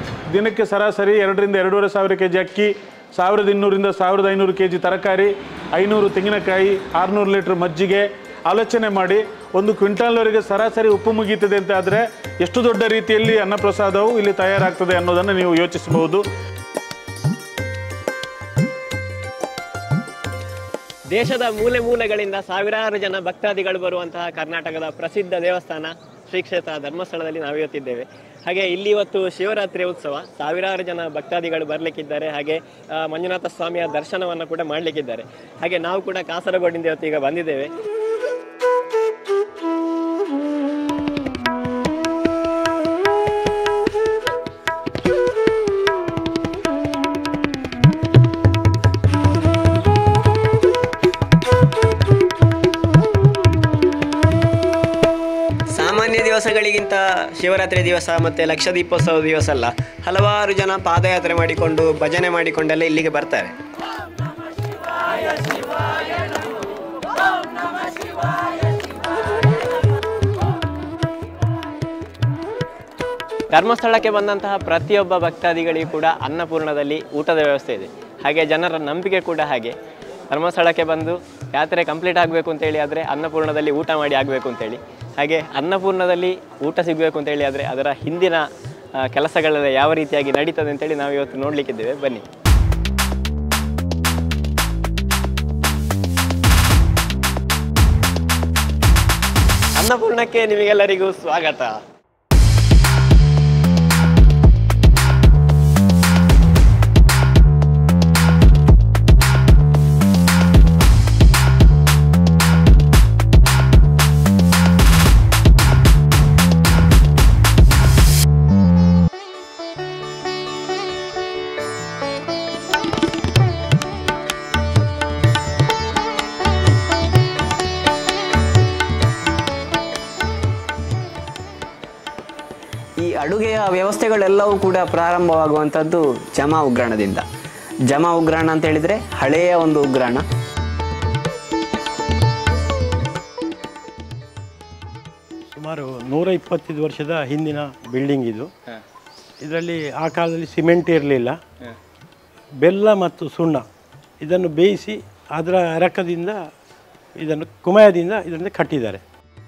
ದಿನಕ್ಕೆ ಸರಾಸರಿ ಎರಡರಿಂದ ಎರಡೂವರೆ ಸಾವಿರ ಕೆ ಜಿ ಅಕ್ಕಿ ಸಾವಿರದ ಇನ್ನೂರಿಂದ ಸಾವಿರದ ಐನೂರು ಕೆ ಜಿ ತರಕಾರಿ ಐನೂರು ತೆಂಗಿನಕಾಯಿ ಆರುನೂರು ಲೀಟ್ರ್ ಮಜ್ಜಿಗೆ ಆಲೋಚನೆ ಮಾಡಿ ಒಂದು ಕ್ವಿಂಟಾಲ್ವರೆಗೆ ಸರಾಸರಿ ಉಪ್ಪು ಮುಗೀತದೆ ಅಂತ ಆದರೆ ಎಷ್ಟು ದೊಡ್ಡ ರೀತಿಯಲ್ಲಿ ಅನ್ನಪ್ರಸಾದವು ಇಲ್ಲಿ ತಯಾರಾಗ್ತದೆ ಅನ್ನೋದನ್ನು ನೀವು ಯೋಚಿಸಬಹುದು ದೇಶದ ಮೂಲೆ ಮೂಲೆಗಳಿಂದ ಸಾವಿರಾರು ಜನ ಭಕ್ತಾದಿಗಳು ಬರುವಂತಹ ಕರ್ನಾಟಕದ ಪ್ರಸಿದ್ಧ ದೇವಸ್ಥಾನ ಶ್ರೀ ಕ್ಷೇತ್ರ ಧರ್ಮಸ್ಥಳದಲ್ಲಿ ನಾವು ಇವತ್ತಿದ್ದೇವೆ ಹಾಗೆ ಇಲ್ಲಿ ಇವತ್ತು ಶಿವರಾತ್ರಿ ಉತ್ಸವ ಸಾವಿರಾರು ಜನ ಭಕ್ತಾದಿಗಳು ಬರಲಿಕ್ಕಿದ್ದಾರೆ ಹಾಗೆ ಆ, ಮಂಜುನಾಥ ಸ್ವಾಮಿಯ ದರ್ಶನವನ್ನು ಕೂಡ ಮಾಡಲಿಕ್ಕಿದ್ದಾರೆ ಹಾಗೆ ನಾವು ಕೂಡ ಕಾಸರಗೋಡಿಂದ ಇವತ್ತು ಈಗ ಬಂದಿದ್ದೇವೆ ಸಾಮಾನ್ಯ ದಿವಸಗಳಿಗಿಂತ ಶಿವರಾತ್ರಿ ದಿವಸ ಮತ್ತು ಲಕ್ಷ ದೀಪೋತ್ಸವ ದಿವಸ ಅಲ್ಲ ಹಲವಾರು ಜನ ಪಾದಯಾತ್ರೆ ಮಾಡಿಕೊಂಡು ಭಜನೆ ಮಾಡಿಕೊಂಡೆಲ್ಲ ಇಲ್ಲಿಗೆ ಬರ್ತಾರೆ ಧರ್ಮಸ್ಥಳಕ್ಕೆ ಬಂದಂತಹ ಪ್ರತಿಯೊಬ್ಬ ಭಕ್ತಾದಿಗಳಿಗೂ ಕೂಡ ಅನ್ನಪೂರ್ಣದಲ್ಲಿ ಊಟದ ವ್ಯವಸ್ಥೆ ಇದೆ ಹಾಗೆ ಜನರ ನಂಬಿಕೆ ಕೂಡ ಹಾಗೆ ಧರ್ಮಸ್ಥಳಕ್ಕೆ ಬಂದು ಯಾತ್ರೆ ಕಂಪ್ಲೀಟ್ ಆಗಬೇಕು ಅಂತೇಳಿ ಆದರೆ ಅನ್ನಪೂರ್ಣದಲ್ಲಿ ಊಟ ಮಾಡಿ ಆಗಬೇಕು ಅಂತೇಳಿ ಹಾಗೆ ಅನ್ನಪೂರ್ಣದಲ್ಲಿ ಊಟ ಸಿಗಬೇಕು ಅಂತೇಳಿ ಆದರೆ ಅದರ ಹಿಂದಿನ ಆ, ಕೆಲಸಗಳೆಲ್ಲ ಯಾವ ರೀತಿಯಾಗಿ ನಡೀತದೆ ಅಂತೇಳಿ ನಾವು ಇವತ್ತು ನೋಡಲಿಕ್ಕಿದ್ದೇವೆ ಬನ್ನಿ ಅನ್ನಪೂರ್ಣಕ್ಕೆ ನಿಮಗೆಲ್ಲರಿಗೂ ಸ್ವಾಗತ ಈ ಅಡುಗೆಯ ವ್ಯವಸ್ಥೆಗಳೆಲ್ಲವೂ ಕೂಡ ಪ್ರಾರಂಭವಾಗುವಂಥದ್ದು ಜಮಾ ಉಗ್ರಾಣದಿಂದ ಜಮಾ ಉಗ್ರಾಣ ಅಂತ ಹೇಳಿದರೆ ಹಳೆಯ ಒಂದು ಉಗ್ರಾಣ ಸುಮಾರು ನೂರ ಇಪ್ಪತ್ತೈದು ವರ್ಷದ ಹಿಂದಿನ ಬಿಲ್ಡಿಂಗ್ ಇದು ಇದರಲ್ಲಿ ಆ ಕಾಲದಲ್ಲಿ ಸಿಮೆಂಟ್ ಇರಲಿಲ್ಲ ಬೆಲ್ಲ ಮತ್ತು ಸುಣ್ಣ ಇದನ್ನು ಬೇಯಿಸಿ ಅದರ ಎರಕದಿಂದ ಇದನ್ನು ಕುಮಯದಿಂದ ಇದನ್ನು ಕಟ್ಟಿದ್ದಾರೆ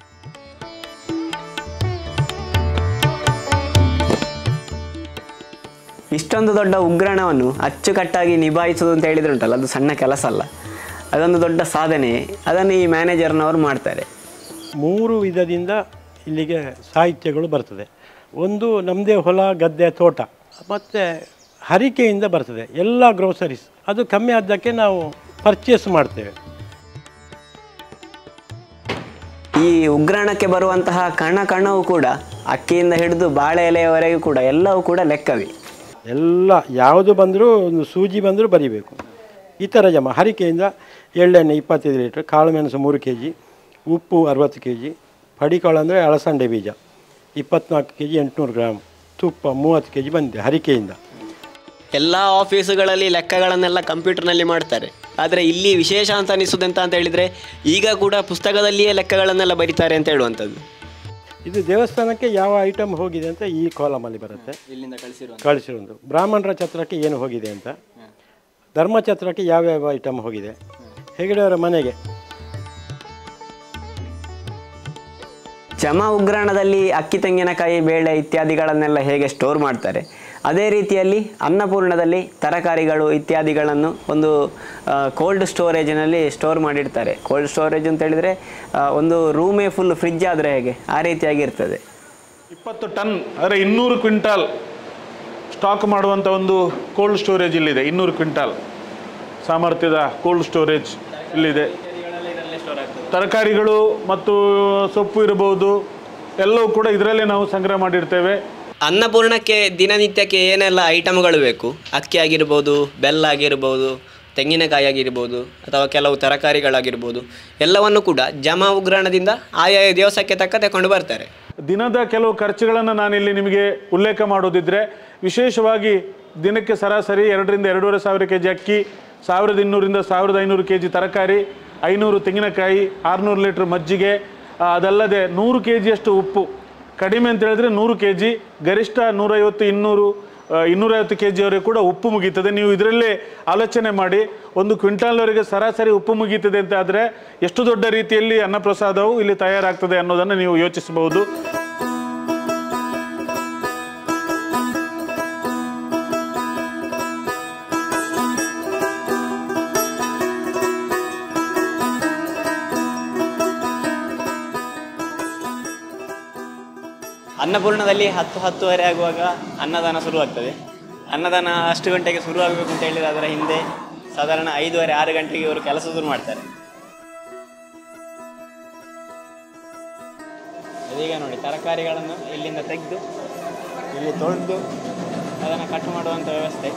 ಇಷ್ಟೊಂದು ದೊಡ್ಡ ಉಗ್ರಾಣವನ್ನು ಅಚ್ಚುಕಟ್ಟಾಗಿ ನಿಭಾಯಿಸುವುದು ಅಂತ ಹೇಳಿದ್ರೆ ಉಂಟಲ್ಲ ಅದು ಸಣ್ಣ ಕೆಲಸ ಅಲ್ಲ ಅದೊಂದು ದೊಡ್ಡ ಸಾಧನೆ ಅದನ್ನು ಈ ಮ್ಯಾನೇಜರ್ನವರು ಮಾಡ್ತಾರೆ ಮೂರು ವಿಧದಿಂದ ಇಲ್ಲಿಗೆ ಸಾಹಿತ್ಯಗಳು ಬರ್ತದೆ ಒಂದು ನಮ್ಮದೇ ಹೊಲ ಗದ್ದೆ ತೋಟ ಮತ್ತು ಹರಿಕೆಯಿಂದ ಬರ್ತದೆ ಎಲ್ಲ ಗ್ರೋಸರೀಸ್ ಅದು ಕಮ್ಮಿ ಆದ್ದಕ್ಕೆ ನಾವು ಪರ್ಚೇಸ್ ಮಾಡ್ತೇವೆ ಈ ಉಗ್ರಾಣಕ್ಕೆ ಬರುವಂತಹ ಕಣ ಕಣವು ಕೂಡ ಅಕ್ಕಿಯಿಂದ ಹಿಡಿದು ಬಾಳೆ ಎಲೆಯವರೆಗೂ ಕೂಡ ಎಲ್ಲವೂ ಕೂಡ ಲೆಕ್ಕವೇ ಎಲ್ಲ ಯಾವುದು ಬಂದರೂ ಒಂದು ಸೂಜಿ ಬಂದರೂ ಬರಿಬೇಕು ಈ ಥರ ಜಮ ಹರಿಕೆಯಿಂದ ಎಳ್ಳೆಣ್ಣೆ ಇಪ್ಪತ್ತೈದು ಲೀಟ್ರ್ ಕಾಳು ಮೆಣಸು ಮೂರು ಕೆ ಜಿ ಉಪ್ಪು ಅರವತ್ತು ಕೆ ಜಿ ಪಡಿಕಾಳು ಅಂದರೆ ಅಳಸಂಡೆ ಬೀಜ ಇಪ್ಪತ್ನಾಲ್ಕು ಕೆ ಜಿ ಎಂಟುನೂರು ಗ್ರಾಮ್ ತುಪ್ಪ ಮೂವತ್ತು ಕೆ ಜಿ ಬಂದಿದೆ ಹರಿಕೆಯಿಂದ ಎಲ್ಲ ಆಫೀಸುಗಳಲ್ಲಿ ಲೆಕ್ಕಗಳನ್ನೆಲ್ಲ ಕಂಪ್ಯೂಟರ್ನಲ್ಲಿ ಮಾಡ್ತಾರೆ ಆದರೆ ಇಲ್ಲಿ ವಿಶೇಷ ಅಂತ ಅನಿಸೋದೆಂತ ಅಂತ ಹೇಳಿದರೆ ಈಗ ಕೂಡ ಪುಸ್ತಕದಲ್ಲಿಯೇ ಲೆಕ್ಕಗಳನ್ನೆಲ್ಲ ಬರೀತಾರೆ ಅಂತ ಹೇಳುವಂಥದ್ದು ಇದು ದೇವಸ್ಥಾನಕ್ಕೆ ಯಾವ ಐಟಮ್ ಹೋಗಿದೆ ಅಂತ ಈ ಕಾಲಮಲ್ಲಿ ಬರುತ್ತೆ ಇಲ್ಲಿಂದ ಕಳಿಸಿರುವ ಕಳಿಸಿರೋದು ಬ್ರಾಹ್ಮಣರ ಛತ್ರಕ್ಕೆ ಏನು ಹೋಗಿದೆ ಅಂತ ಧರ್ಮಛತ್ರಕ್ಕೆ ಯಾವ್ಯಾವ ಐಟಮ್ ಹೋಗಿದೆ ಹೆಗಡೆಯವರ ಮನೆಗೆ ಜಮಾ ಉಗ್ರಾಣದಲ್ಲಿ ಅಕ್ಕಿ ತೆಂಗಿನಕಾಯಿ ಬೇಳೆ ಇತ್ಯಾದಿಗಳನ್ನೆಲ್ಲ ಹೇಗೆ ಸ್ಟೋರ್ ಮಾಡ್ತಾರೆ ಅದೇ ರೀತಿಯಲ್ಲಿ ಅನ್ನಪೂರ್ಣದಲ್ಲಿ ತರಕಾರಿಗಳು ಇತ್ಯಾದಿಗಳನ್ನು ಒಂದು ಕೋಲ್ಡ್ ಸ್ಟೋರೇಜಿನಲ್ಲಿ ಸ್ಟೋರ್ ಮಾಡಿರ್ತಾರೆ ಕೋಲ್ಡ್ ಸ್ಟೋರೇಜ್ ಅಂತ ಹೇಳಿದರೆ ಆ, ಒಂದು ರೂಮೇ ಫುಲ್ ಫ್ರಿಜ್ ಆದರೆ ಹೇಗೆ ಆ ರೀತಿಯಾಗಿ ಇರ್ತದೆ ಇಪ್ಪತ್ತು ಟನ್ ಅಂದರೆ ಇನ್ನೂರು ಕ್ವಿಂಟಾಲ್ ಸ್ಟಾಕ್ ಮಾಡುವಂಥ ಒಂದು ಕೋಲ್ಡ್ ಸ್ಟೋರೇಜ್ ಇಲ್ಲಿದೆ ಇನ್ನೂರು ಕ್ವಿಂಟಾಲ್ ಸಾಮರ್ಥ್ಯದ ಕೋಲ್ಡ್ ಸ್ಟೋರೇಜ್ ಇಲ್ಲಿದೆ ತರಕಾರಿಗಳು ಮತ್ತು ಸೊಪ್ಪು ಇರಬಹುದು ಎಲ್ಲವೂ ಕೂಡ ಇದರಲ್ಲೇ ನಾವು ಸಂಗ್ರಹ ಮಾಡಿರ್ತೇವೆ ಅನ್ನಪೂರ್ಣಕ್ಕೆ ದಿನನಿತ್ಯಕ್ಕೆ ಏನೆಲ್ಲ ಐಟಮ್ಗಳು ಬೇಕು ಅಕ್ಕಿ ಆಗಿರ್ಬೋದು ಬೆಲ್ಲ ಆಗಿರ್ಬೋದು ತೆಂಗಿನಕಾಯಿ ಆಗಿರ್ಬೋದು ಅಥವಾ ಕೆಲವು ತರಕಾರಿಗಳಾಗಿರ್ಬೋದು ಎಲ್ಲವನ್ನು ಕೂಡ ಜಮಾ ಉಗ್ರಾಣದಿಂದ ಆಯಾ ದಿವಸಕ್ಕೆ ತಕ್ಕ ತಗೊಂಡು ಬರ್ತಾರೆ ದಿನದ ಕೆಲವು ಖರ್ಚುಗಳನ್ನು ನಾನಿಲ್ಲಿ ನಿಮಗೆ ಉಲ್ಲೇಖ ಮಾಡೋದಿದ್ರೆ ವಿಶೇಷವಾಗಿ ದಿನಕ್ಕೆ ಸರಾಸರಿ ಎರಡರಿಂದ ಎರಡೂವರೆ ಸಾವಿರ ಕೆ ಜಿ ಅಕ್ಕಿ ಸಾವಿರದ ಇನ್ನೂರಿಂದ ಸಾವಿರದ ಐನೂರು ಕೆ ಜಿ ತರಕಾರಿ ಐನೂರು ತೆಂಗಿನಕಾಯಿ ಆರುನೂರು ಲೀಟ್ರ್ ಮಜ್ಜಿಗೆ ಆ, ಅದಲ್ಲದೆ ನೂರು ಕೆ ಜಿಯಷ್ಟು ಉಪ್ಪು ಕಡಿಮೆ ಅಂತ ಹೇಳಿದ್ರೆ ನೂರು ಕೆ ಜಿ ಗರಿಷ್ಠ ನೂರೈವತ್ತು ಇನ್ನೂರು ಇನ್ನೂರೈವತ್ತು ಕೆ ಜಿಯವರೆಗೆ ಕೂಡ ಉಪ್ಪು ಮುಗೀತದೆ ನೀವು ಇದರಲ್ಲೇ ಆಲೋಚನೆ ಮಾಡಿ ಒಂದು ಕ್ವಿಂಟಾಲ್ವರೆಗೆ ಸರಾಸರಿ ಉಪ್ಪು ಮುಗೀತದೆ ಅಂತ ಆದರೆ ಎಷ್ಟು ದೊಡ್ಡ ರೀತಿಯಲ್ಲಿ ಅನ್ನಪ್ರಸಾದವು ಇಲ್ಲಿ ತಯಾರಾಗ್ತದೆ ಅನ್ನೋದನ್ನು ನೀವು ಯೋಚಿಸಬಹುದು ಅನ್ನಪೂರ್ಣದಲ್ಲಿ ಹತ್ತು ಹತ್ತುವರೆ ಆಗುವಾಗ ಅನ್ನದಾನ ಶುರುವಾಗ್ತದೆ ಅನ್ನದಾನ ಅಷ್ಟು ಗಂಟೆಗೆ ಶುರು ಆಗಬೇಕು ಅಂತ ಹೇಳಿದ್ರೆ ಅದರ ಹಿಂದೆ ಸಾಧಾರಣ ಐದೂವರೆ ಆರು ಗಂಟೆಗೆ ಇವರು ಕೆಲಸ ಶುರು ಮಾಡ್ತಾರೆ ಇದೀಗ ನೋಡಿ ತರಕಾರಿಗಳನ್ನು ಇಲ್ಲಿಂದ ತೆಗೆದು ಇಲ್ಲಿ ತೊಳೆದು ಅದನ್ನು ಕಟ್ ಮಾಡುವಂಥ ವ್ಯವಸ್ಥೆ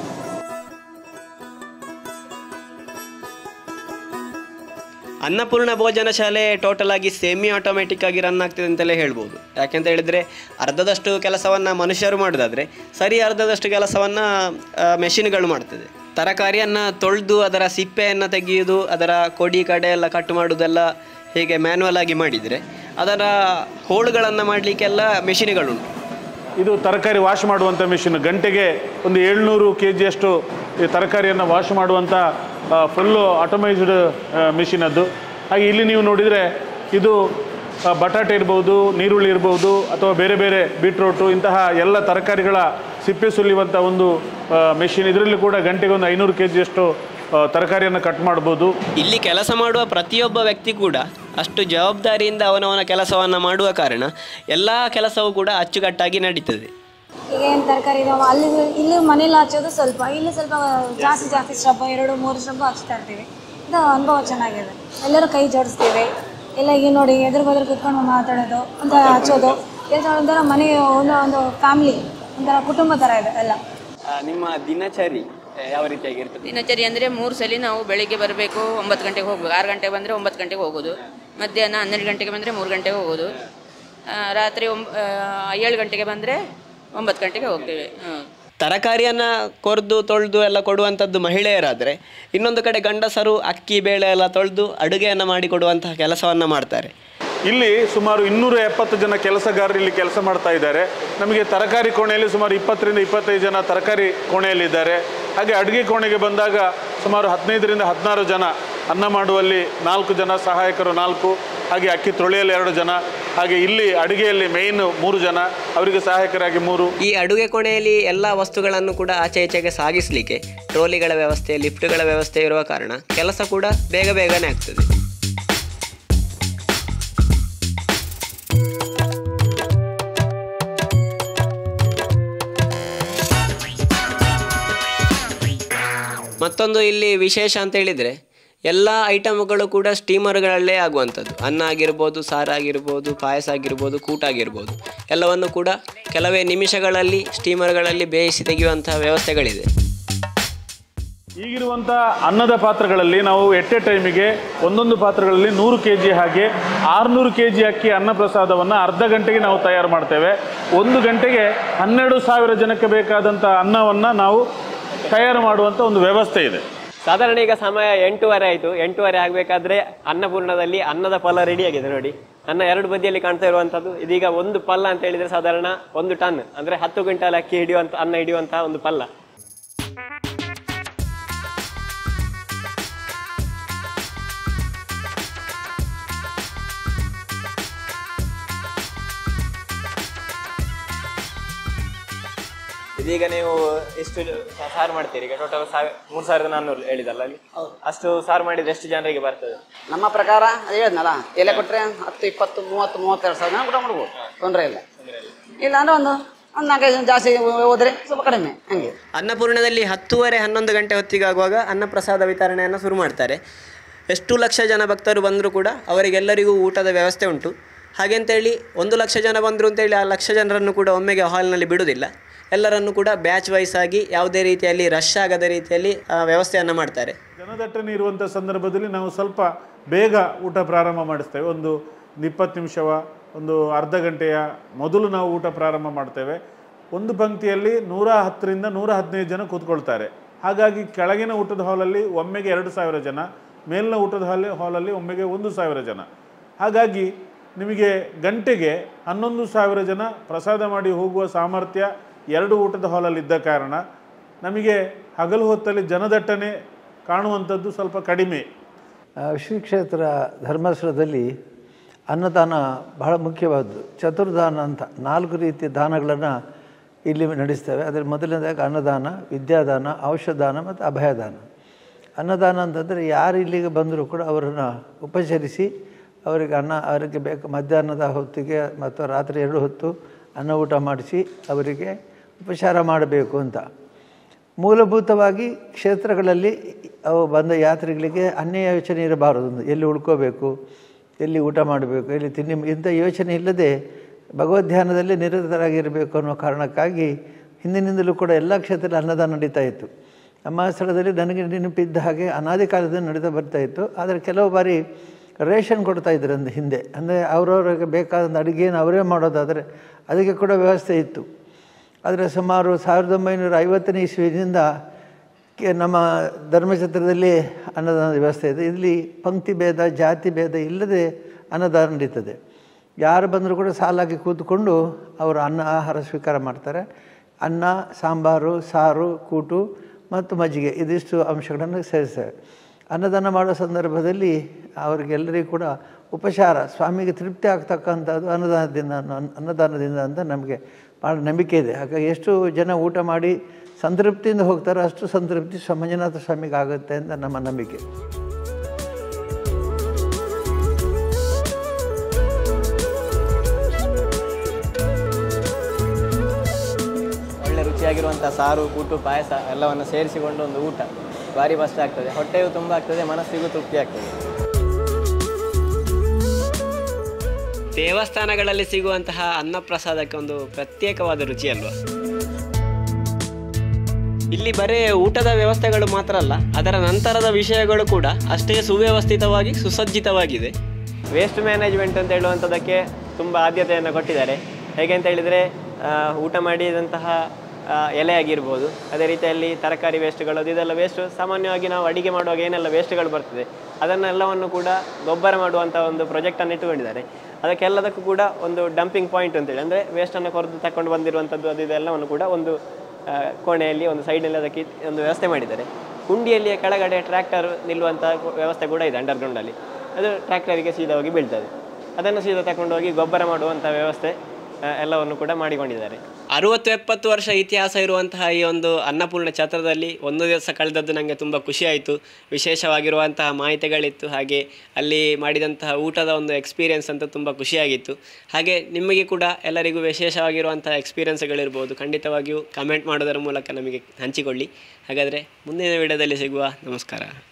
ಅನ್ನಪೂರ್ಣ ಭೋಜನ ಶಾಲೆ ಟೋಟಲ್ ಆಗಿ ಸೆಮಿ ಆಟೋಮೆಟಿಕ್ ಆಗಿ ರನ್ ಆಗ್ತಿದೆ ಅಂತಲೇ ಹೇಳ್ಬೋದು ಯಾಕೆಂತ ಹೇಳಿದರೆ ಅರ್ಧದಷ್ಟು ಕೆಲಸವನ್ನು ಮನುಷ್ಯರು ಮಾಡೋದಾದರೆ ಸರಿ ಅರ್ಧದಷ್ಟು ಕೆಲಸವನ್ನು ಮೆಷಿನ್ಗಳು ಮಾಡ್ತದೆ ತರಕಾರಿಯನ್ನು ತೊಳೆದು ಅದರ ಸಿಪ್ಪೆಯನ್ನು ತೆಗೆಯುವುದು ಅದರ ಕೊಡಿ ಕಡೆ ಎಲ್ಲ ಕಟ್ ಮಾಡೋದೆಲ್ಲ ಹೀಗೆ ಮ್ಯಾನ್ಯಲ್ ಆಗಿ ಮಾಡಿದರೆ ಅದರ ಹೋಳುಗಳನ್ನು ಮಾಡಲಿಕ್ಕೆಲ್ಲ ಮೆಷಿನ್ಗಳುಂಟು ಇದು ತರಕಾರಿ ವಾಶ್ ಮಾಡುವಂಥ ಮಿಷಿನ್ ಗಂಟೆಗೆ ಒಂದು ಏಳ್ನೂರು ಕೆ ಜಿಯಷ್ಟು ಈ ತರಕಾರಿಯನ್ನು ವಾಶ್ ಮಾಡುವಂಥ ಫುಲ್ಲು ಆಟೋಮೈಸ್ಡ್ ಮಿಷಿನ್ ಅದು ಹಾಗೆ ಇಲ್ಲಿ ನೀವು ನೋಡಿದರೆ ಇದು ಆ, ಬಟಾಟೆ ಇರ್ಬೋದು ನೀರುಳ್ಳಿ ಇರ್ಬೋದು ಅಥವಾ ಬೇರೆ ಬೇರೆ ಬೀಟ್ರೋಟು ಇಂತಹ ಎಲ್ಲ ತರಕಾರಿಗಳ ಸಿಪ್ಪೆ ಸುಲಿಯುವಂಥ ಒಂದು ಮೆಷಿನ್ ಇದರಲ್ಲಿ ಕೂಡ ಗಂಟೆಗೆ ಒಂದು ಐನೂರು ಕೆ ಜಿಯಷ್ಟು ತರಕಾರಿಯನ್ನು ಕಟ್ ಮಾಡ್ಬೋದು ಇಲ್ಲಿ ಕೆಲಸ ಮಾಡುವ ಪ್ರತಿಯೊಬ್ಬ ವ್ಯಕ್ತಿ ಕೂಡ ಅಷ್ಟು ಜವಾಬ್ದಾರಿಯಿಂದ ಅವನವನ ಕೆಲಸವನ್ನು ಮಾಡುವ ಕಾರಣ ಎಲ್ಲ ಕೆಲಸವೂ ಕೂಡ ಅಚ್ಚುಕಟ್ಟಾಗಿ ನಡೀತದೆ ಈಗ ಏನು ತರಕಾರಿ ಇದಾವೆ ಅಲ್ಲಿ ಇಲ್ಲಿ ಮನೇಲಿ ಹಚ್ಚೋದು ಸ್ವಲ್ಪ ಇಲ್ಲಿ ಸ್ವಲ್ಪ ಜಾಸ್ತಿ ಜಾಸ್ತಿ ಶ್ರಮ ಎರಡು ಮೂರು ಶ್ರಮ ಹಚ್ತಾ ಇರ್ತೀವಿ ಇದು ಅನುಭವ ಚೆನ್ನಾಗಿದೆ ಎಲ್ಲರೂ ಕೈ ಜೋಡಿಸ್ತೀವಿ ಎಲ್ಲ ಈಗ ನೋಡಿ ಎದುರು ಬದುರು ಕುತ್ಕೊಂಡು ಮಾತಾಡೋದು ಒಂಥರ ಹಚ್ಚೋದು ಎಲ್ಲ ಒಂಥರ ಮನೆ ಒಂದು ಒಂದು ಫ್ಯಾಮ್ಲಿ ಒಂಥರ ಕುಟುಂಬ ಥರ ಇದೆ ಎಲ್ಲ ನಿಮ್ಮ ದಿನಚರಿ ಯಾವ ರೀತಿಯಾಗಿರ್ತದೆ ದಿನಚರಿ ಅಂದರೆ ಮೂರು ಸಲ ನಾವು ಬೆಳಿಗ್ಗೆ ಬರಬೇಕು ಒಂಬತ್ತು ಗಂಟೆಗೆ ಹೋಗ್ಬೇಕು ಆರು ಗಂಟೆಗೆ ಬಂದರೆ ಒಂಬತ್ತು ಗಂಟೆಗೆ ಹೋಗೋದು ಮಧ್ಯಾಹ್ನ ಹನ್ನೆರಡು ಗಂಟೆಗೆ ಬಂದರೆ ಮೂರು ಗಂಟೆಗೆ ಹೋಗೋದು ಆ, ರಾತ್ರಿ ಒಂಬ ಆ, ಏಳು ಗಂಟೆಗೆ ಬಂದರೆ ಒಂಬತ್ತು ಗಂಟೆಗೆ ಹೋಗ್ತೇವೆ ಹ್ಮ್. ತರಕಾರಿಯನ್ನು ಕೊರೆದು ತೊಳೆದು ಎಲ್ಲ ಕೊಡುವಂಥದ್ದು ಮಹಿಳೆಯರಾದರೆ ಇನ್ನೊಂದು ಕಡೆ ಗಂಡಸರು ಅಕ್ಕಿ ಬೇಳೆ ಎಲ್ಲ ತೊಳೆದು ಅಡುಗೆಯನ್ನು ಮಾಡಿಕೊಡುವಂತಹ ಕೆಲಸವನ್ನು ಮಾಡ್ತಾರೆ ಇಲ್ಲಿ ಸುಮಾರು ಇನ್ನೂರ ಎಪ್ಪತ್ತು ಜನ ಕೆಲಸಗಾರರು ಇಲ್ಲಿ ಕೆಲಸ ಮಾಡ್ತಾ ಇದ್ದಾರೆ ನಮಗೆ ತರಕಾರಿ ಕೋಣೆಯಲ್ಲಿ ಸುಮಾರು ಇಪ್ಪತ್ತರಿಂದ ಇಪ್ಪತ್ತೈದು ಜನ ತರಕಾರಿ ಕೋಣೆಯಲ್ಲಿದ್ದಾರೆ ಹಾಗೆ ಅಡುಗೆ ಕೋಣೆಗೆ ಬಂದಾಗ ಸುಮಾರು ಹದಿನೈದರಿಂದ ಹದಿನಾರು ಜನ ಅನ್ನ ಮಾಡುವಲ್ಲಿ ನಾಲ್ಕು ಜನ ಸಹಾಯಕರು ನಾಲ್ಕು ಹಾಗೆ ಅಕ್ಕಿ ತೊಳೆಯಲು ಎರಡು ಜನ ಹಾಗೆ ಇಲ್ಲಿ ಅಡುಗೆಯಲ್ಲಿ ಮೇಯ್ನ್ ಮೂರು ಜನ ಅವರಿಗೆ ಸಹಾಯಕರಾಗಿ ಮೂರು ಈ ಅಡುಗೆ ಕೋಣೆಯಲ್ಲಿ ಎಲ್ಲ ವಸ್ತುಗಳನ್ನು ಕೂಡ ಆಚೆ ಈಚೆಗೆ ಸಾಗಿಸಲಿಕ್ಕೆ ಟ್ರೋಲಿಗಳ ವ್ಯವಸ್ಥೆ ಲಿಫ್ಟ್ಗಳ ವ್ಯವಸ್ಥೆ ಇರುವ ಕಾರಣ ಕೆಲಸ ಕೂಡ ಬೇಗ ಬೇಗನೆ ಆಗ್ತದೆ ಮತ್ತೊಂದು ಇಲ್ಲಿ ವಿಶೇಷ ಅಂತ ಹೇಳಿದರೆ ಎಲ್ಲ ಐಟಮ್ಗಳು ಕೂಡ ಸ್ಟೀಮರ್ಗಳಲ್ಲೇ ಆಗುವಂಥದ್ದು ಅನ್ನ ಆಗಿರ್ಬೋದು ಸಾರಾಗಿರ್ಬೋದು ಪಾಯಸ ಆಗಿರ್ಬೋದು ಕೂಟ ಆಗಿರ್ಬೋದು ಎಲ್ಲವನ್ನು ಕೂಡ ಕೆಲವೇ ನಿಮಿಷಗಳಲ್ಲಿ ಸ್ಟೀಮರ್ಗಳಲ್ಲಿ ಬೇಯಿಸಿ ತೆಗೆಯುವಂತಹ ವ್ಯವಸ್ಥೆಗಳಿದೆ ಈಗಿರುವಂಥ ಅನ್ನದ ಪಾತ್ರಗಳಲ್ಲಿ ನಾವು ಎಟ್ ಎ ಟೈಮಿಗೆ ಒಂದೊಂದು ಪಾತ್ರಗಳಲ್ಲಿ ನೂರು ಕೆ ಜಿ ಹಾಗೆ ಆರುನೂರು ಕೆ ಜಿ ಅಕ್ಕಿ ಅನ್ನಪ್ರಸಾದವನ್ನು ಅರ್ಧ ಗಂಟೆಗೆ ನಾವು ತಯಾರು ಮಾಡ್ತೇವೆ ಒಂದು ಗಂಟೆಗೆ ಹನ್ನೆರಡು ಸಾವಿರ ಜನಕ್ಕೆ ಬೇಕಾದಂಥ ಅನ್ನವನ್ನು ನಾವು ತಯಾರು ಮಾಡುವಂಥ ಒಂದು ವ್ಯವಸ್ಥೆ ಇದೆ ಸಾಧಾರಣ ಈಗ ಸಮಯ ಎಂಟೂವರೆ ಆಯಿತು ಎಂಟೂವರೆ ಆಗಬೇಕಾದ್ರೆ ಅನ್ನಪೂರ್ಣದಲ್ಲಿ ಅನ್ನದ ಫಲ ರೆಡಿ ಆಗಿದೆ ನೋಡಿ ಅನ್ನ ಎರಡು ಬದಿಯಲ್ಲಿ ಕಾಣ್ತಾ ಇರುವಂಥದ್ದು ಇದೀಗ ಒಂದು ಪಲ್ಲ ಅಂತ ಹೇಳಿದರೆ ಸಾಧಾರಣ ಒಂದು ಟನ್ ಅಂದರೆ ಹತ್ತು ಕ್ವಿಂಟಾಲ್ ಅಕ್ಕಿ ಹಿಡಿಯುವಂಥ ಅನ್ನ ಹಿಡಿಯುವಂತಹ ಒಂದು ಪಲ್ಲ ಇದೀಗ ನೀವು ಎಷ್ಟು ಸಾ- ಸಾರು ಮಾಡ್ತೀರಿ ಈಗ ಟೋಟಲ್ ಸಾವಿರ ಮೂರು ಸಾವಿರದ ನಾನ್ನೂರು ಹೇಳಿದಲ್ಲ ಅಲ್ಲಿ ಅಷ್ಟು ಸಾರು ಮಾಡಿದ್ರೆ ಎಷ್ಟು ಜನರಿಗೆ ಬರ್ತದೆ ನಮ್ಮ ಪ್ರಕಾರ ಅದೇ ಹೇಳಿದ್ನಲ್ಲ ಎಲೆ ಕೊಟ್ಟರೆ ಹತ್ತು ಇಪ್ಪತ್ತು ಮೂವತ್ತು ಮೂವತ್ತೆರಡು ಸಾವಿರ ಜನ ಊಟ ಮಾಡ್ಬೋದು ತೊಂದರೆ ಇಲ್ಲ ಇಲ್ಲ ಅಂದ್ರೆ ಒಂದು ಒಂದು ನಾಲ್ಕೈದು ಜನ ಜಾಸ್ತಿ ಹೋದರೆ ಸ್ವಲ್ಪ ಕಡಿಮೆ ಹಂಗೆ ಅನ್ನಪೂರ್ಣದಲ್ಲಿ ಹತ್ತೂವರೆ ಹನ್ನೊಂದು ಗಂಟೆ ಹೊತ್ತಿಗಾಗುವಾಗ ಅನ್ನಪ್ರಸಾದ ವಿತರಣೆಯನ್ನು ಶುರು ಮಾಡ್ತಾರೆ ಎಷ್ಟು ಲಕ್ಷ ಜನ ಭಕ್ತರು ಬಂದರೂ ಕೂಡ ಅವರಿಗೆಲ್ಲರಿಗೂ ಊಟದ ವ್ಯವಸ್ಥೆ ಉಂಟು ಹಾಗೆಂತೇಳಿ ಒಂದು ಲಕ್ಷ ಜನ ಬಂದರು ಅಂತೇಳಿ ಆ ಲಕ್ಷ ಜನರನ್ನು ಕೂಡ ಒಮ್ಮೆಗೆ ಹಾಲ್ನಲ್ಲಿ ಬಿಡುವುದಿಲ್ಲ ಎಲ್ಲರನ್ನು ಕೂಡ ಬ್ಯಾಚ್ ವೈಸ್ ಆಗಿ ಯಾವುದೇ ರೀತಿಯಲ್ಲಿ ರಶ್ ಆಗದ ರೀತಿಯಲ್ಲಿ ಆ, ವ್ಯವಸ್ಥೆಯನ್ನು ಮಾಡ್ತಾರೆ ಜನದಟ್ಟಣೆ ಇರುವಂಥ ಸಂದರ್ಭದಲ್ಲಿ ನಾವು ಸ್ವಲ್ಪ ಬೇಗ ಊಟ ಪ್ರಾರಂಭ ಮಾಡಿಸ್ತೇವೆ ಒಂದು ಇಪ್ಪತ್ತು ನಿಮಿಷವ ಒಂದು ಅರ್ಧ ಗಂಟೆಯ ಮೊದಲು ನಾವು ಊಟ ಪ್ರಾರಂಭ ಮಾಡ್ತೇವೆ ಒಂದು ಪಂಕ್ತಿಯಲ್ಲಿ ನೂರ ಹತ್ತರಿಂದ ನೂರ ಹದಿನೈದು ಜನ ಕೂತ್ಕೊಳ್ತಾರೆ ಹಾಗಾಗಿ ಕೆಳಗಿನ ಊಟದ ಹಾಲಲ್ಲಿ ಒಮ್ಮೆಗೆ ಎರಡು ಸಾವಿರ ಜನ ಮೇಲಿನ ಊಟದ ಹಾಲಿ ಹಾಲಲ್ಲಿ ಒಮ್ಮೆಗೆ ಒಂದು ಸಾವಿರ ಜನ ಹಾಗಾಗಿ ನಿಮಗೆ ಗಂಟೆಗೆ ಹನ್ನೊಂದು ಸಾವಿರ ಜನ ಪ್ರಸಾದ ಮಾಡಿ ಹೋಗುವ ಸಾಮರ್ಥ್ಯ ಎರಡು ಊಟದ ಹಾಲಲ್ಲಿ ಇದ್ದ ಕಾರಣ ನಮಗೆ ಹಗಲು ಹೊತ್ತಲ್ಲಿ ಜನದಟ್ಟಣೆ ಕಾಣುವಂಥದ್ದು ಸ್ವಲ್ಪ ಕಡಿಮೆ ಆ, ಶ್ರೀ ಕ್ಷೇತ್ರ ಧರ್ಮಸ್ಥಳದಲ್ಲಿ ಅನ್ನದಾನ ಬಹಳ ಮುಖ್ಯವಾದ್ದು ಚತುರ್ದಾನ ಅಂತ ನಾಲ್ಕು ರೀತಿಯ ದಾನಗಳನ್ನು ಇಲ್ಲಿ ನಡೆಸ್ತೇವೆ ಅದರ ಮೊದಲನೇದಾಗಿ ಅನ್ನದಾನ ವಿದ್ಯಾದಾನ ಔಷಧಾನ ಮತ್ತು ಅಭಯದಾನ ಅನ್ನದಾನ ಅಂತಂದರೆ ಯಾರು ಇಲ್ಲಿಗೆ ಬಂದರೂ ಕೂಡ ಅವರನ್ನು ಉಪಚರಿಸಿ ಅವರಿಗೆ ಅನ್ನ ಅವರಿಗೆ ಬೇಕು ಮಧ್ಯಾಹ್ನದ ಹೊತ್ತಿಗೆ ಮತ್ತು ರಾತ್ರಿ ಎರಡು ಹೊತ್ತು ಅನ್ನ ಊಟ ಮಾಡಿಸಿ ಅವರಿಗೆ ಉಪಚಾರ ಮಾಡಬೇಕು ಅಂತ ಮೂಲಭೂತವಾಗಿ ಕ್ಷೇತ್ರಗಳಲ್ಲಿ ಅವು ಬಂದ ಯಾತ್ರಿಗಳಿಗೆ ಅನ್ಯ ಯೋಚನೆ ಇರಬಾರದು ಒಂದು ಎಲ್ಲಿ ಉಳ್ಕೋಬೇಕು ಎಲ್ಲಿ ಊಟ ಮಾಡಬೇಕು ಎಲ್ಲಿ ತಿನ್ನಿ ಇಂಥ ಯೋಚನೆ ಇಲ್ಲದೆ ಭಗವದ್ಧ್ಯಾನದಲ್ಲಿ ನಿರತರಾಗಿರಬೇಕು ಅನ್ನೋ ಕಾರಣಕ್ಕಾಗಿ ಹಿಂದಿನಿಂದಲೂ ಕೂಡ ಎಲ್ಲ ಕ್ಷೇತ್ರದಲ್ಲಿ ಅನ್ನದಾನ ನಡೀತಾ ಇತ್ತು ನಮ್ಮ ಸ್ಥಳದಲ್ಲಿ ನನಗೆ ನೆನಪಿದ್ದ ಹಾಗೆ ಅನಾದಿ ಕಾಲದಿಂದ ನಡೀತಾ ಬರ್ತಾ ಇತ್ತು ಆದರೆ ಕೆಲವು ಬಾರಿ ರೇಷನ್ ಕೊಡ್ತಾ ಇದ್ರು ಅಂದ ಹಿಂದೆ ಅಂದರೆ ಅವರವ್ರಿಗೆ ಬೇಕಾದಂಥ ಅಡುಗೆಯನ್ನು ಅವರೇ ಮಾಡೋದಾದರೆ ಅದಕ್ಕೆ ಕೂಡ ವ್ಯವಸ್ಥೆ ಇತ್ತು ಆದರೆ ಸುಮಾರು ಸಾವಿರದ ಒಂಬೈನೂರ ಐವತ್ತನೇ ಇಸ್ವಿನಿಂದ ಕೆ- ನಮ್ಮ ಧರ್ಮಛತ್ರದಲ್ಲಿ ಅನ್ನದಾನದ ವ್ಯವಸ್ಥೆ ಇದೆ ಇಲ್ಲಿ ಪಂಕ್ತಿ ಭೇದ ಜಾತಿ ಭೇದ ಇಲ್ಲದೆ ಅನ್ನದಾನ ನಡೀತದೆ ಯಾರು ಬಂದರೂ ಕೂಡ ಸಾಲಾಗಿ ಕೂತ್ಕೊಂಡು ಅವರು ಅನ್ನ ಆಹಾರ ಸ್ವೀಕಾರ ಮಾಡ್ತಾರೆ ಅನ್ನ ಸಾಂಬಾರು ಸಾರು ಕೂಟು ಮತ್ತು ಮಜ್ಜಿಗೆ ಇದಿಷ್ಟು ಅಂಶಗಳನ್ನು ಸೇರಿಸ್ತೇವೆ ಅನ್ನದಾನ ಮಾಡೋ ಸಂದರ್ಭದಲ್ಲಿ ಅವರಿಗೆಲ್ಲರಿಗೂ ಕೂಡ ಉಪಚಾರ ಸ್ವಾಮಿಗೆ ತೃಪ್ತಿ ಆಗ್ತಕ್ಕಂಥದ್ದು ಅನ್ನದಾನದಿಂದ ಅನ್ನ- ಅನ್ನದಾನದಿಂದ ಅಂತ ನಮಗೆ ಭಾಳ ನಂಬಿಕೆ ಇದೆ ಹಾಗಾಗಿ ಎಷ್ಟು ಜನ ಊಟ ಮಾಡಿ ಸಂತೃಪ್ತಿಯಿಂದ ಹೋಗ್ತಾರೋ ಅಷ್ಟು ಸಂತೃಪ್ತಿ ಸ್ವ ಮಂಜುನಾಥ ಸ್ವಾಮಿಗೆ ಆಗುತ್ತೆ ಅಂತ ನಮ್ಮ ನಂಬಿಕೆ ಒಳ್ಳೆ ರುಚಿಯಾಗಿರುವಂಥ ಸಾರು ಕೂಟು ಪಾಯಸ ಎಲ್ಲವನ್ನು ಸೇರಿಸಿಕೊಂಡು ಒಂದು ಊಟ ಭಾರಿ ಮಸ್ತ್ ಆಗ್ತದೆ ಹೊಟ್ಟೆಯು ತುಂಬ ಆಗ್ತದೆ ಮನಸ್ಸಿಗೂ ತೃಪ್ತಿ ಆಗ್ತದೆ ದೇವಸ್ಥಾನಗಳಲ್ಲಿ ಸಿಗುವಂತಹ ಅನ್ನಪ್ರಸಾದಕ್ಕೆ ಒಂದು ಪ್ರತ್ಯೇಕವಾದ ರುಚಿ ಅಲ್ವಾ ಇಲ್ಲಿ ಬರೀ ಊಟದ ವ್ಯವಸ್ಥೆಗಳು ಮಾತ್ರ ಅಲ್ಲ ಅದರ ನಂತರದ ವಿಷಯಗಳು ಕೂಡ ಅಷ್ಟೇ ಸುವ್ಯವಸ್ಥಿತವಾಗಿ ಸುಸಜ್ಜಿತವಾಗಿದೆ ವೇಸ್ಟ್ ಮ್ಯಾನೇಜ್ಮೆಂಟ್ ಅಂತ ಹೇಳುವಂಥದ್ದಕ್ಕೆ ತುಂಬ ಆದ್ಯತೆಯನ್ನು ಕೊಟ್ಟಿದ್ದಾರೆ ಹೇಗೆ ಅಂತ ಹೇಳಿದರೆ ಊಟ ಮಾಡಿದಂತಹ ಆ, ಎಲೆ ಆಗಿರ್ಬೋದು ಅದೇ ರೀತಿಯಲ್ಲಿ ತರಕಾರಿ ವೇಸ್ಟ್ಗಳು ಅದು ಇದೆಲ್ಲ ವೇಸ್ಟ್ ಸಾಮಾನ್ಯವಾಗಿ ನಾವು ಅಡಿಗೆ ಮಾಡುವಾಗ ಏನೆಲ್ಲ ವೇಸ್ಟ್ಗಳು ಬರ್ತದೆ ಅದನ್ನೆಲ್ಲವನ್ನು ಕೂಡ ಗೊಬ್ಬರ ಮಾಡುವಂಥ ಒಂದು ಪ್ರಾಜೆಕ್ಟನ್ನು ಇಟ್ಟುಕೊಂಡಿದ್ದಾರೆ ಅದಕ್ಕೆಲ್ಲದಕ್ಕೂ ಕೂಡ ಒಂದು ಡಂಪಿಂಗ್ ಪಾಯಿಂಟ್ ಅಂತೇಳಿ ಅಂದರೆ ವೇಸ್ಟನ್ನು ಕೊರೆದು ತಕೊಂಡು ಬಂದಿರುವಂಥದ್ದು ಅದು ಇದೆಲ್ಲವನ್ನು ಕೂಡ ಒಂದು ಆ, ಕೋಣೆಯಲ್ಲಿ ಒಂದು ಸೈಡ್ನಲ್ಲಿ ಅದಕ್ಕೆ ಒಂದು ವ್ಯವಸ್ಥೆ ಮಾಡಿದ್ದಾರೆ ಹುಂಡಿಯಲ್ಲಿಯ ಕೆಳಗಡೆ ಟ್ರ್ಯಾಕ್ಟರ್ ನಿಲ್ಲುವಂಥ ವ್ಯವಸ್ಥೆ ಕೂಡ ಇದೆ ಅಂಡರ್ಗ್ರೌಂಡಲ್ಲಿ ಅದು ಟ್ರ್ಯಾಕ್ಟರಿಗೆ ಸೀದಾ ಹೋಗಿ ಬೀಳ್ತದೆ ಅದನ್ನು ಸೀದಾ ತಗೊಂಡು ಹೋಗಿ ಗೊಬ್ಬರ ಮಾಡುವಂಥ ವ್ಯವಸ್ಥೆ ಆ, ಎಲ್ಲವನ್ನು ಕೂಡ ಮಾಡಿಕೊಂಡಿದ್ದಾರೆ ಅರುವತ್ತು ಎಪ್ಪತ್ತು ವರ್ಷ ಇತಿಹಾಸ ಇರುವಂತಹ ಈ ಒಂದು ಅನ್ನಪೂರ್ಣ ಛತ್ರದಲ್ಲಿ ಒಂದು ದಿವಸ ಕಳೆದದ್ದು ನನಗೆ ತುಂಬ ಖುಷಿಯಾಯಿತು ವಿಶೇಷವಾಗಿರುವಂತಹ ಮಾಹಿತಿಗಳಿತ್ತು ಹಾಗೆ ಅಲ್ಲಿ ಮಾಡಿದಂತಹ ಊಟದ ಒಂದು ಎಕ್ಸ್ಪೀರಿಯನ್ಸ್ ಅಂತ ತುಂಬ ಖುಷಿಯಾಗಿತ್ತು ಹಾಗೆ ನಿಮಗೆ ಕೂಡ ಎಲ್ಲರಿಗೂ ವಿಶೇಷವಾಗಿರುವಂತಹ ಎಕ್ಸ್ಪೀರಿಯನ್ಸ್ಗಳಿರ್ಬೋದು ಖಂಡಿತವಾಗಿಯೂ ಕಮೆಂಟ್ ಮಾಡೋದರ ಮೂಲಕ ನಮಗೆ ಹಂಚಿಕೊಳ್ಳಿ ಹಾಗಾದರೆ ಮುಂದಿನ ವಿಡಿಯೋದಲ್ಲಿ ಸಿಗುವ ನಮಸ್ಕಾರ